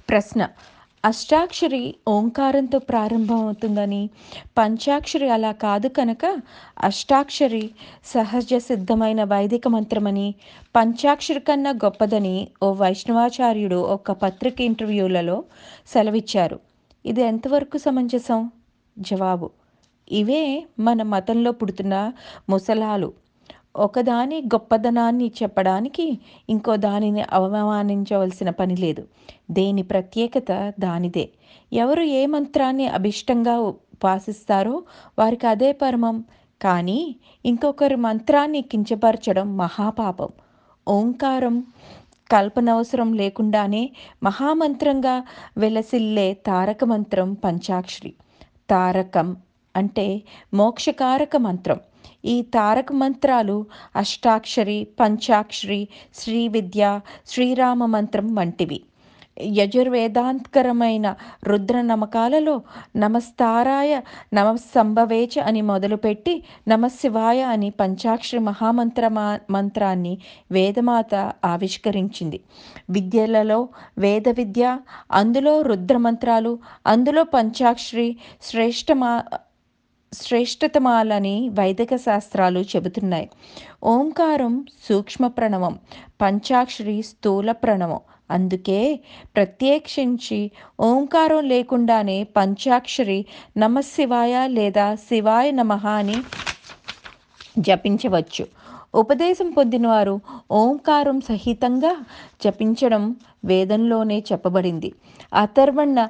ప్రశ్న అష్టాక్షరి ఓంకారంతో ప్రారంభమవుతుందని పంచాక్షరి అలా కాదు కనుక అష్టాక్షరి సహజ సిద్ధమైన వైదిక మంత్రమని పంచాక్షరి కన్నా గొప్పదని ఓ వైష్ణవాచార్యుడు ఒక పత్రిక ఇంటర్వ్యూలలో సెలవిచ్చారు ఇది ఎంతవరకు సమంజసం జవాబు ఇవే మన మతంలో పుడుతున్న ముసలాలు ఒకదాని గొప్పదనాన్ని చెప్పడానికి ఇంకో దానిని అవమానించవలసిన పని లేదు దేని ప్రత్యేకత దానిదే ఎవరు ఏ మంత్రాన్ని అభిష్టంగా ఉపాసిస్తారో వారికి అదే పరమం కానీ ఇంకొకరి మంత్రాన్ని కించపరచడం మహాపాపం ఓంకారం కల్పనవసరం లేకుండానే మహామంత్రంగా వెలసిల్లే తారక మంత్రం పంచాక్షరి తారకం అంటే మోక్షకారక మంత్రం ఈ తారక మంత్రాలు అష్టాక్షరి పంచాక్షరి శ్రీ విద్య శ్రీరామ మంత్రం వంటివి యజుర్వేదాంతకరమైన రుద్ర నమకాలలో నమస్తారాయ నమ సంభవేచ అని మొదలుపెట్టి నమశివాయ అని పంచాక్షరి మహామంత్ర మంత్రాన్ని వేదమాత ఆవిష్కరించింది విద్యలలో వేద విద్య అందులో రుద్ర మంత్రాలు అందులో పంచాక్షరి శ్రేష్టమా శ్రేష్టతమాలని వైదిక శాస్త్రాలు చెబుతున్నాయి ఓంకారం సూక్ష్మ ప్రణవం పంచాక్షరి స్థూల ప్రణవం అందుకే ప్రత్యేకించి ఓంకారం లేకుండానే పంచాక్షరి నమశివాయ లేదా శివాయ నమః అని జపించవచ్చు ఉపదేశం పొందినవారు ఓంకారం సహితంగా జపించడం వేదంలోనే చెప్పబడింది అథర్వణ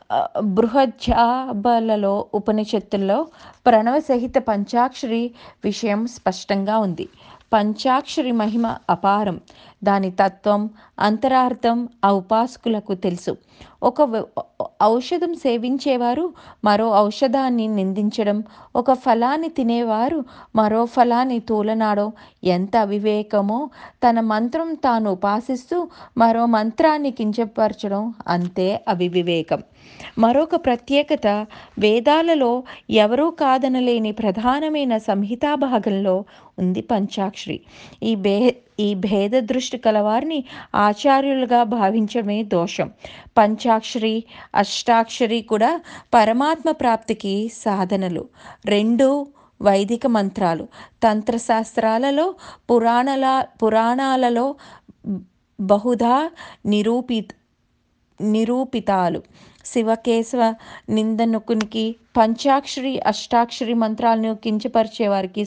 బృహజాబలలో ఉపనిషత్తుల్లో ప్రణవ సహిత పంచాక్షరి విషయం స్పష్టంగా ఉంది పంచాక్షరి మహిమ అపారం దాని తత్వం అంతరార్థం ఆ ఉపాసకులకు తెలుసు ఒక ఔషధం సేవించేవారు మరో ఔషధాన్ని నిందించడం ఒక ఫలాన్ని తినేవారు మరో ఫలాన్ని తూలనాడో ఎంత అవివేకమో తన మంత్రం తాను ఉపాసిస్తూ మరో మంత్రాన్ని కించపరచడం అంతే అవివివేకం మరొక ప్రత్యేకత వేదాలలో ఎవరూ కాదనలేని ప్రధానమైన సంహితా భాగంలో ఉంది పంచాక్షరి ఈ భే ఈ భేద దృష్టి కలవారిని ఆచార్యులుగా భావించడమే దోషం పంచాక్షరి అష్టాక్షరి కూడా పరమాత్మ ప్రాప్తికి సాధనలు రెండు వైదిక మంత్రాలు తంత్రశాస్త్రాలలో పురాణల పురాణాలలో బహుధా నిరూపి నిరూపితాలు శివకేశవ నిందనుకునికి పంచాక్షరి అష్టాక్షరి మంత్రాలను కించపరిచే వారికి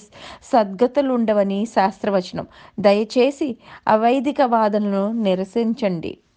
సద్గతులుండవని శాస్త్రవచనం దయచేసి అవైదిక వాదనలను నిరసించండి